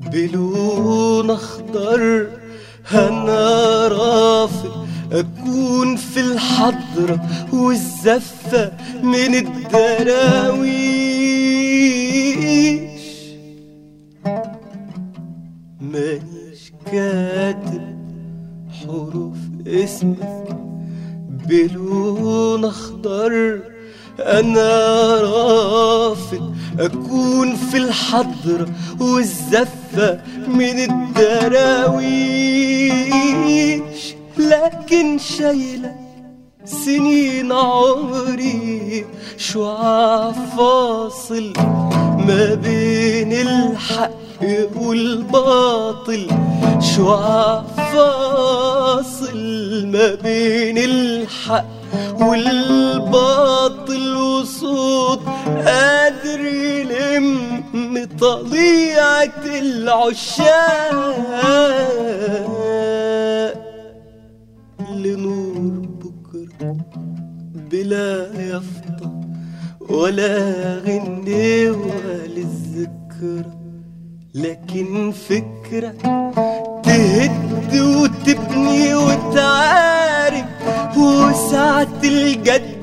بلون اخضر انا رافض اكون في الحضرة والزفة من الدراويش مانيش كاتب حروف اسمك بلون اخضر انا رافض اكون في الحضرة والزفة من الدراويش لكن شايلة سنين عمري شعاع فاصل ما بين الحق والباطل شعاع فاصل ما بين الحق والباطل وصوت قادر يلم طليعة العشاق لنور بكرة بلا يفطر ولا غنوة للذكرى لكن فكرة تهد وتبني وتعارك وساعة الجد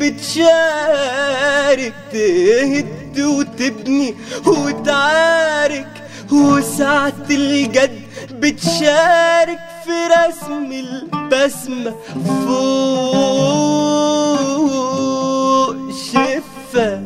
بتشارك تهد وتبني وتعارك وساعة الجد بتشارك في رسم البسمة فوق شفة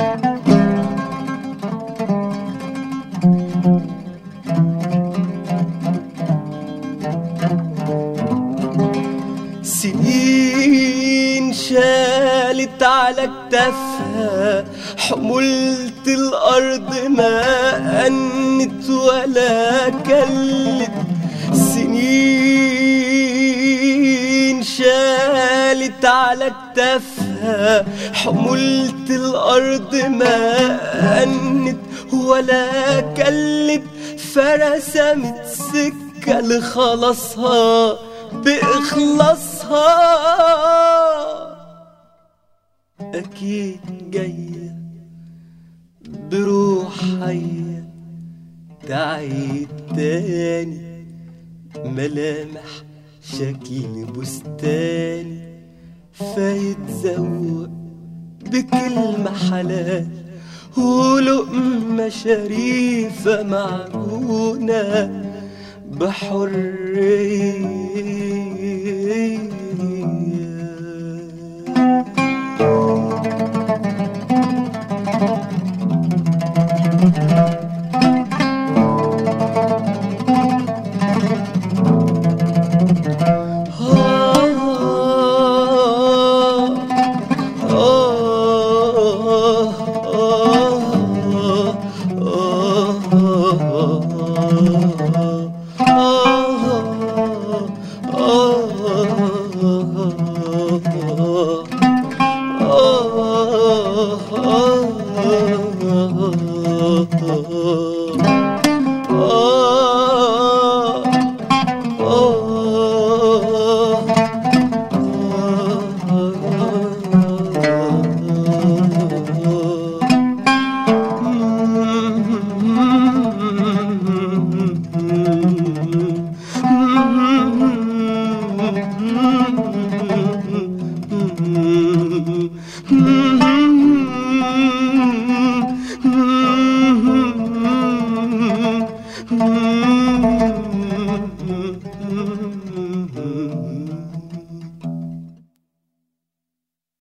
سنين شالت على كتافها حمولة الأرض ما أنت ولا كلت سنين شالت على كتافها حمولة الأرض ما أنت ولا كلت فرسمت سكة لخلاصها بإخلاصها أكيد جاية بروح حية تعيد تاني ملامح شكل بستاني فيتزوق بكلمة حلال ولقمة شريفة معجونة بحرية Mm-hmm.